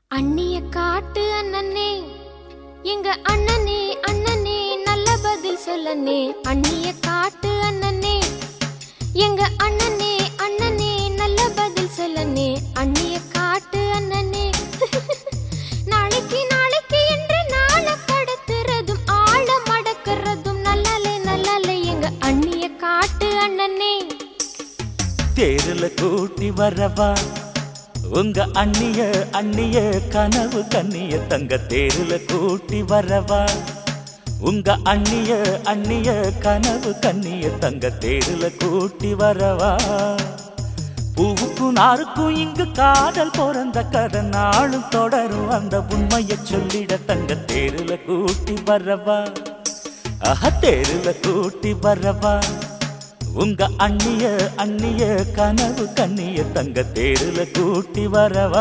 அண்ணிய காட்டு அண்ணனே எங்க அண்ணனே அண்ணனே நல்ல பதில் சொல்லனே அண்ணிய காட்டு அண்ணனே எங்க அண்ணனே அண்ணனே நல்ல பதில் சொல்லனே அண்ணிய காட்டு அண்ணனே நாளைக்கு நாளைக்கு என்று நாள கடத்துறதும் ஆழ மடக்கிறதும் நல்லாலே நல்லாலே எங்க அண்ணிய காட்டு அண்ணனே தேருல கூட்டி வரவா உங்க அண்ணிய அண்ணிய கனவு கண்ணிய தங்க தேருல கூட்டி வரவா உங்க அண்ணிய அண்ணிய கனவு கண்ணிய தங்க தேருல கூட்டி வரவா பூவுக்கும் நாருக்கும் இங்கு காதல் பிறந்த கதை நாளும் தொடரும் அந்த உண்மையை சொல்லிட தங்க தேருல கூட்டி வரவா அஹ தேருல கூட்டி வரவா உங்க அண்ணிய அண்ணிய கனவு கண்ணிய தங்க தேருல கூட்டி வரவா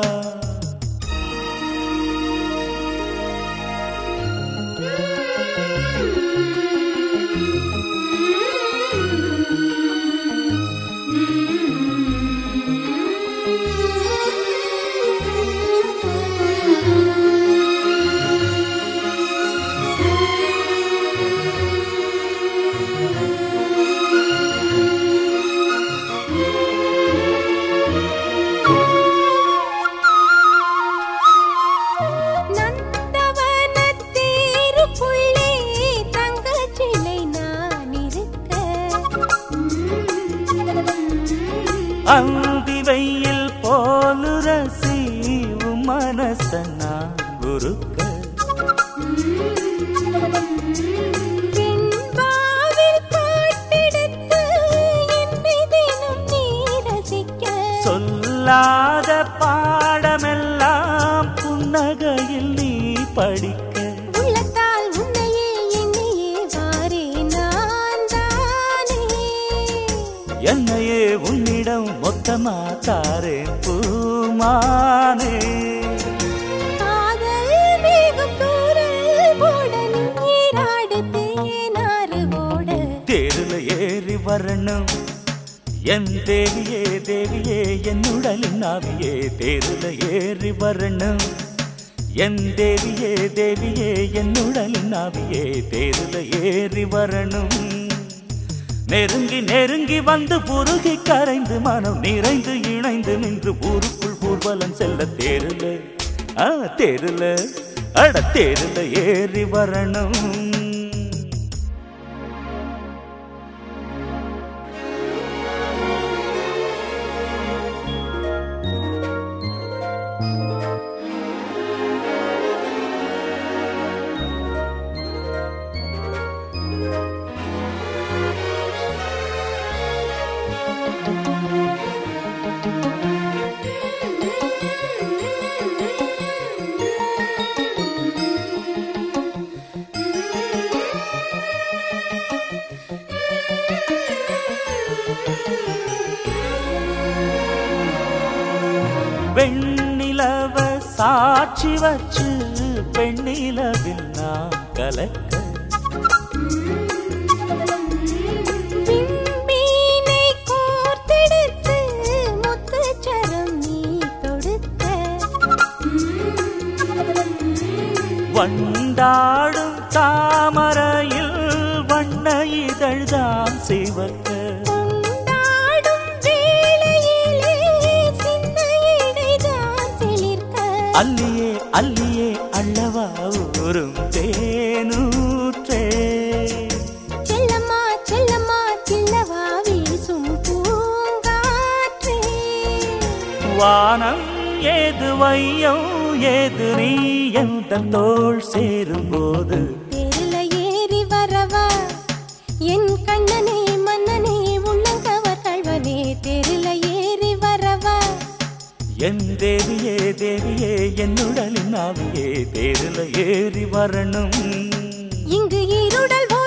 நந்தவனத்தேருக்குள்ளே தங்கச்சிலை நான் இருக்க அந்தி வெயில் போலு ரசி உன் மனச நான் உருக்க வெண்பாவில் பாட்டெடுத்து என்னை தினம் நீ ரசிக்க சொல்லாத பாடமெல்லாம் புன்னகையில் நீ படிக்க உள்ளத்தால் உன்னையே என்னையே வாரே நான் தானே என்னையே உன்னிடம் மொத்தமா தாரேன் பூமானே காதல் வேகம் தூரல் போட நீராடு தேனாறு ஓட தேருல ஏறி வரணும் என் தேவியே தேவியே என் உடலின் நாவியே தேருல ஏறி வரணும் என் தேவியே தேவியே என் உடலின் நாவியே தேருல ஏறி வரணும் நெருங்கி நெருங்கி வந்து புருகி கரைந்து மனம் நிறைந்து இணைந்து நின்று ஊருக்குள் ஊர்வலம் செல்ல தேருல ஆ தேருல அட தேருல ஏறி வரணும் வெண்ணிலவ சாட்சி வச்சு பெண்ணிலவில் நான் கலக்க விண்மீனை கோர்த்தெடுத்து முத்துச்சரம் நீ தொடுக்க வண்டாடும் தாமரையில் வண்ண இதழ்தான் சிவக்க கொண்டாடும் வேளையிலே சின்ன இடைதான் சிலிர்க்க அல்லியே அல்லியே அல்லவா ஊரும் தேனூற்றே செல்லம்மா செல்லம்மா சின்னவா வீசும் பூங்காற்றே வானம் ஏது வையம் ஏது நீ எந்த தோள் சேரும்போது தெருல ஏறி வரவா என் கண்ணனே மன்னனே உள்ளங்கவர் கழ்வனே தெருல ஏறி வரவா என் தேவியே தேவியே என்னுடலின் ஆவியே தேருல ஏறி வரணும் இங்கு இருடல்